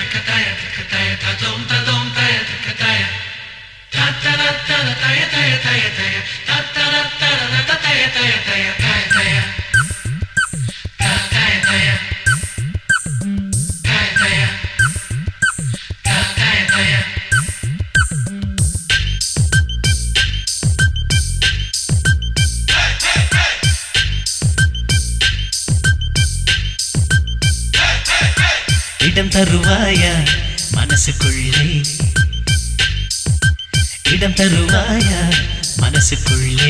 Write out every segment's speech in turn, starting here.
இடம் தருவாயா மனசுக்குள்ளே இடம் தருவாயா மனசுக்குள்ளே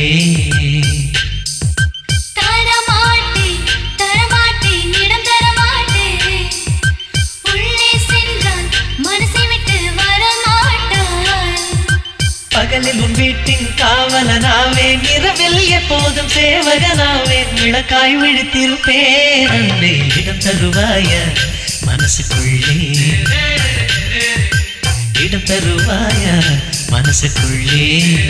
தரமாட்டேன் தரமாட்டேன் இடம் தரமாட்டேன் உள்ளே சென்றால் மனசை விட்டு வரமாட்டான் பகலில் உன் வீட்டின் காவலனாவேன் இரவில் எப்போதும் சேவகனாவேன் விளக்காய் விழித்திருப்பேன் அன்பே இடம் தருவாயா மனசுக்குள்ளே இடம் தருவாயா மனசுக்குள்ளே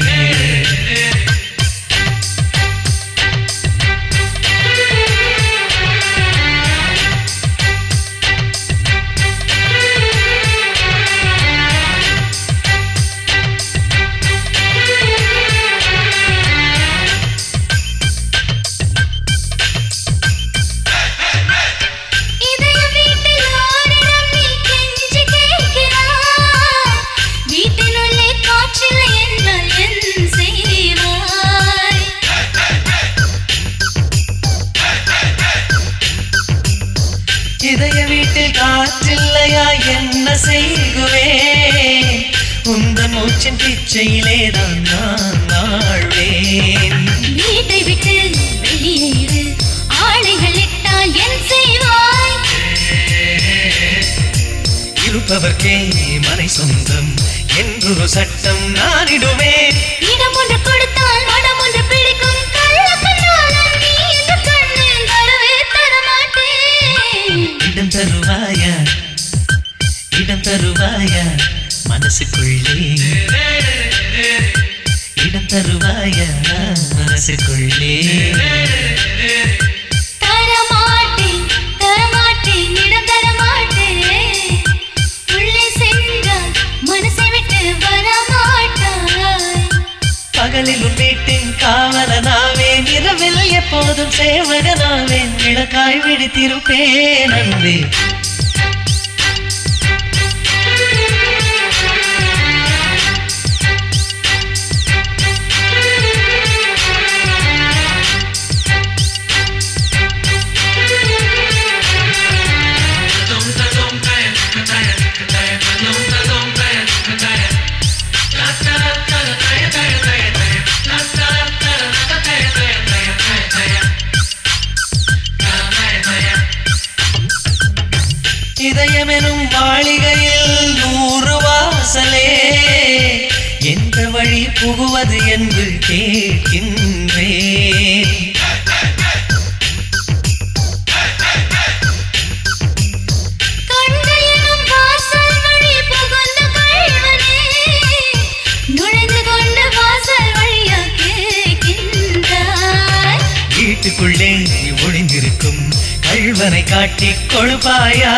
இதய வீட்டில் ஓரிடம் நீ கெஞ்சி கேட்கிறாய் வீட்டினுள்ளே காற்றில்லை என்றால் என் செய்வாய் இதய வீட்டில் காற்றில்லையா என்ன செய்குவேன் உந்த மூச்சின் பிச்சையிலே தான் நான் வாழ்வேன் வீட்டை விட்டு வெளியேறு ஆடைகள் இட்டால் என் செய்வாய் இருப்பவர்க்கே மனை சொந்தம் என்றொரு சட்டம் நானிடுவேன் இடம் ஒன்று கொடுத்தால் மனம் ஒன்று பிடிக்கும் கள்ள கண்ணாளன் நீ இந்த கண்ணில் வரவே தரமாட்டேன் இடம் தருவாயா இடம் தருவாயா மனசுக்குள்ளே இடம் தருவாயா மனசுக்குள்ளே தரமாட்டேன் தரமாட்டேன் இடம் தரமாட்டேன் உள்ளே சென்றால் மனசை விட்டு வரமாட்டாய் பகலில் உன் வீட்டின் காவலனாவேன் இரவில் எப்போதும் சேவகனாவேன் விளக்காய் விடுத்திருப்பேன் அன்பே இதயமெனும் மாளிகையில் நூறு வாசலே எந்த வழி புகுவது என்று கேட்கின்றேன் கண்கள் எனும் வாசல் வழி புகுந்த கள்வனே நுழைந்து கொண்டு வாசல் வழியா கேட்கின்றாய் வீட்டுக்குள்ளே ஒளிந்திருக்கும் கள்வனை காட்டிக் கொழுப்பாயா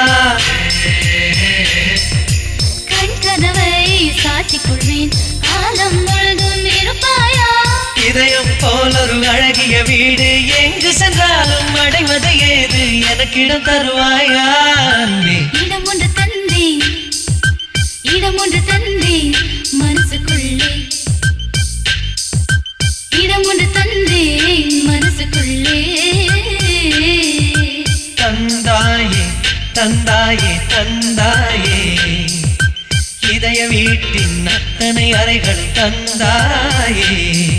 கண் கதவை சாத்திக் கொள்வேன் காலம் முழுதும் இருப்பாயா இதயம் போலொரு அழகிய வீடு எங்கு சென்றாலும் அடைவது ஏது எனக்கிடம் தருவாயா அன்பே இடம் ஒன்று தந்தேன் இடம் ஒன்று தந்தேன் மனசுக்குள்ளே இடம் ஒன்று தந்தேன் மனசுக்குள்ளே தந்தாயே தந்தாயே தந்தாயே இதய வீட்டின் அத்தனை அறைகள் தந்தாயே